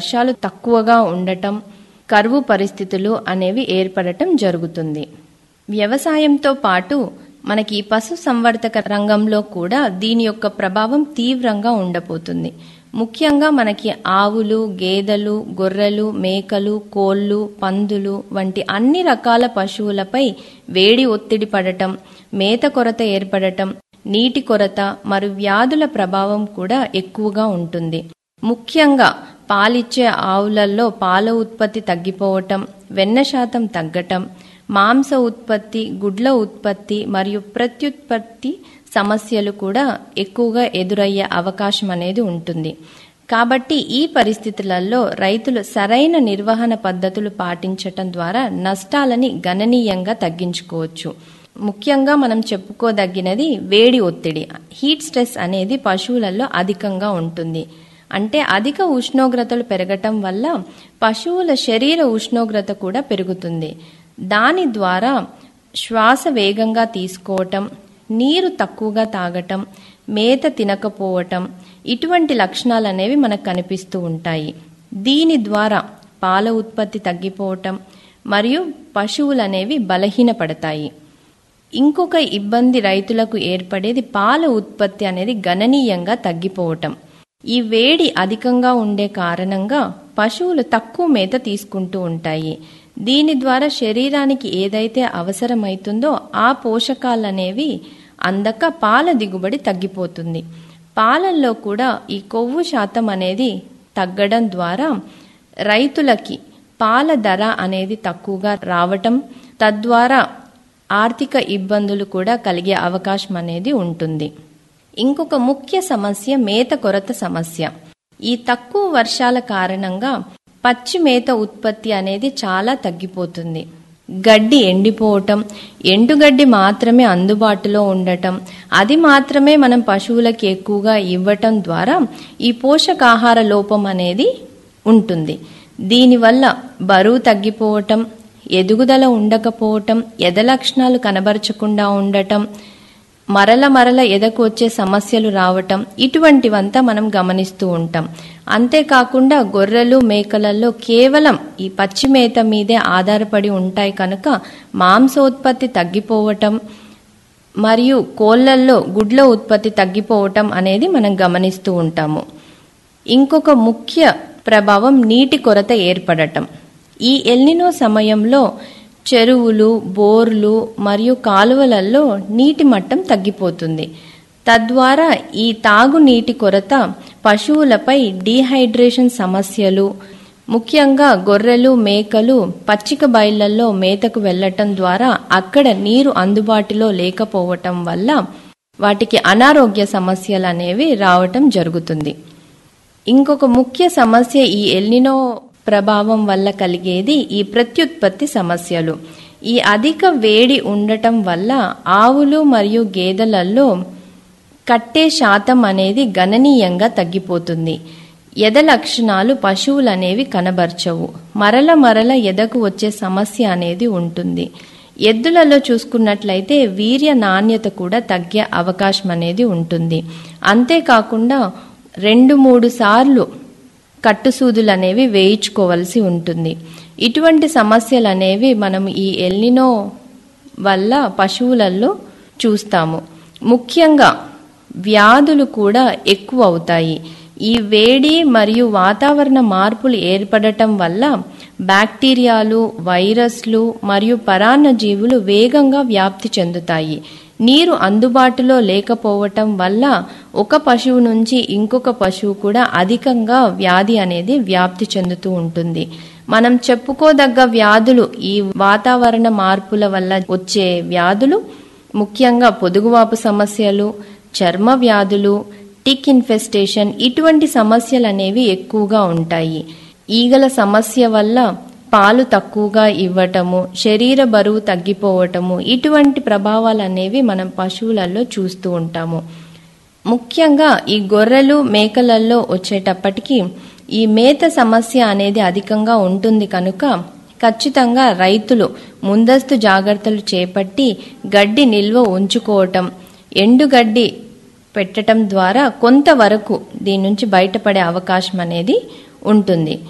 వర్షాలు తక్కువగా ఉండటం కరువు పరిస్థితులు అనేవి ఏర్పడటం జరుగుతుంది వ్యవసాయంతో పాటు మనకి ఈ పశు సంవర్ధక రంగంలో కూడా దీని యొక్క ప్రభావం తీవ్రంగా ఉండబోతుంది ముఖ్యంగా మనకి ఆవులు గేదెలు గొర్రెలు మేకలు కోళ్ళు పందులు వంటి అన్ని రకాల పశువులపై వేడి ఒత్తిడి పడటం మేత కొరత ఏర్పడటం నీటి కొరత మరియు వ్యాధుల ప్రభావం కూడా ఎక్కువగా ఉంటుంది ముఖ్యంగా పాలిచ్చే ఆవులలో పాల ఉత్పత్తి తగ్గిపోవటం వెన్న శాతం తగ్గటం మాంస ఉత్పత్తి గుడ్ల ఉత్పత్తి మరియు ప్రత్యుత్పత్తి సమస్యలు కూడా ఎక్కువగా ఎదురయ్యే అవకాశం అనేది ఉంటుంది కాబట్టి ఈ పరిస్థితులలో రైతులు సరైన నిర్వహణ పద్ధతులు పాటించటం ద్వారా నష్టాలని గణనీయంగా తగ్గించుకోవచ్చు ముఖ్యంగా మనం చెప్పుకోదగినది వేడి ఒత్తిడి హీట్ స్ట్రెస్ అనేది పశువులలో అధికంగా ఉంటుంది అంటే అధిక ఉష్ణోగ్రతలు పెరగటం వల్ల పశువుల శరీర ఉష్ణోగ్రత కూడా పెరుగుతుంది దాని ద్వారా శ్వాస వేగంగా తీసుకోవటం నీరు తక్కువగా తాగటం మేత తినకపోవటం ఇటువంటి లక్షణాలు అనేవి మనకు కనిపిస్తూ ఉంటాయి దీని ద్వారా పాల ఉత్పత్తి తగ్గిపోవటం మరియు పశువులు అనేవి బలహీనపడతాయి ఇంకొక ఇబ్బంది రైతులకు ఏర్పడేది పాల ఉత్పత్తి అనేది గణనీయంగా తగ్గిపోవటం ఈ వేడి అధికంగా ఉండే కారణంగా పశువులు తక్కువ మేత తీసుకుంటూ ఉంటాయి దీని ద్వారా శరీరానికి ఏదైతే అవసరమైతుందో ఆ పోషకాలనేవి అందక పాల దిగుబడి తగ్గిపోతుంది పాలల్లో కూడా ఈ కొవ్వు శాతం అనేది తగ్గడం ద్వారా రైతులకి పాల ధర అనేది తక్కువగా రావటం తద్వారా ఆర్థిక ఇబ్బందులు కూడా కలిగే అవకాశం అనేది ఉంటుంది ఇంకొక ముఖ్య సమస్య మేత కొరత సమస్య ఈ తక్కువ వర్షాల కారణంగా పచ్చి మేత ఉత్పత్తి అనేది చాలా తగ్గిపోతుంది గడ్డి ఎండిపోవటం ఎండుగడ్డి మాత్రమే అందుబాటులో ఉండటం అది మాత్రమే మనం పశువులకి ఎక్కువగా ఇవ్వటం ద్వారా ఈ పోషకాహార లోపం అనేది ఉంటుంది దీనివల్ల బరువు తగ్గిపోవటం ఎదుగుదల ఉండకపోవటం ఎద లక్షణాలు కనబరచకుండా ఉండటం మరల మరల ఎదకు వచ్చే సమస్యలు రావటం ఇటువంటివంతా మనం గమనిస్తూ ఉంటాం అంతేకాకుండా గొర్రెలు మేకలలో కేవలం ఈ పచ్చి మేత మీదే ఆధారపడి ఉంటాయి కనుక మాంసోత్పత్తి తగ్గిపోవటం మరియు కోళ్లల్లో గుడ్ల ఉత్పత్తి తగ్గిపోవటం అనేది మనం గమనిస్తూ ఉంటాము ఇంకొక ముఖ్య ప్రభావం నీటి కొరత ఏర్పడటం ఈ ఎల్నినో సమయంలో చెరువులు బోర్లు మరియు కాలువలలో నీటి మట్టం తగ్గిపోతుంది తద్వారా ఈ తాగునీటి కొరత పశువులపై డీహైడ్రేషన్ సమస్యలు ముఖ్యంగా గొర్రెలు మేకలు పచ్చిక బయళ్లలో మేతకు వెళ్లటం ద్వారా అక్కడ నీరు అందుబాటులో లేకపోవటం వల్ల వాటికి అనారోగ్య సమస్యలు అనేవి రావటం జరుగుతుంది ఇంకొక ముఖ్య సమస్య ఈ ఎల్నినో ప్రభావం వల్ల కలిగేది ఈ ప్రత్యుత్పత్తి సమస్యలు ఈ అధిక వేడి ఉండటం వల్ల ఆవులు మరియు గేదెలలో కట్టే శాతం అనేది గణనీయంగా తగ్గిపోతుంది ఎద లక్షణాలు పశువులు అనేవి కనబర్చవు మరల మరల ఎదకు వచ్చే సమస్య అనేది ఉంటుంది ఎద్దులలో చూసుకున్నట్లయితే వీర్య నాణ్యత కూడా తగ్గే అవకాశం అనేది ఉంటుంది అంతేకాకుండా రెండు మూడు సార్లు కట్టుసూదులు అనేవి వేయించుకోవలసి ఉంటుంది ఇటువంటి సమస్యలు అనేవి మనం ఈ ఎల్నినో వల్ల పశువులలో చూస్తాము ముఖ్యంగా వ్యాధులు కూడా ఎక్కువ అవుతాయి ఈ వేడి మరియు వాతావరణ మార్పులు ఏర్పడటం వల్ల బ్యాక్టీరియాలు వైరస్లు మరియు పరాన్న జీవులు వేగంగా వ్యాప్తి చెందుతాయి నీరు అందుబాటులో లేకపోవటం వల్ల ఒక పశువు నుంచి ఇంకొక పశువు కూడా అధికంగా వ్యాధి అనేది వ్యాప్తి చెందుతూ ఉంటుంది మనం చెప్పుకోదగ్గ వ్యాధులు ఈ వాతావరణ మార్పుల వల్ల వచ్చే వ్యాధులు ముఖ్యంగా పొదుగువాపు సమస్యలు చర్మ వ్యాధులు టిక్ ఇన్ఫెస్టేషన్ ఇటువంటి సమస్యలు అనేవి ఎక్కువగా ఉంటాయి ఈగల సమస్య వల్ల పాలు తక్కువగా ఇవ్వటము శరీర బరువు తగ్గిపోవటము ఇటువంటి ప్రభావాలు అనేవి మనం పశువులలో చూస్తూ ఉంటాము ముఖ్యంగా ఈ గొర్రెలు మేకలలో వచ్చేటప్పటికి ఈ మేత సమస్య అనేది అధికంగా ఉంటుంది కనుక ఖచ్చితంగా రైతులు ముందస్తు జాగ్రత్తలు చేపట్టి గడ్డి నిల్వ ఉంచుకోవటం ఎండుగడ్డి పెట్టడం ద్వారా కొంతవరకు దీని నుంచి బయటపడే అవకాశం అనేది ఉంటుంది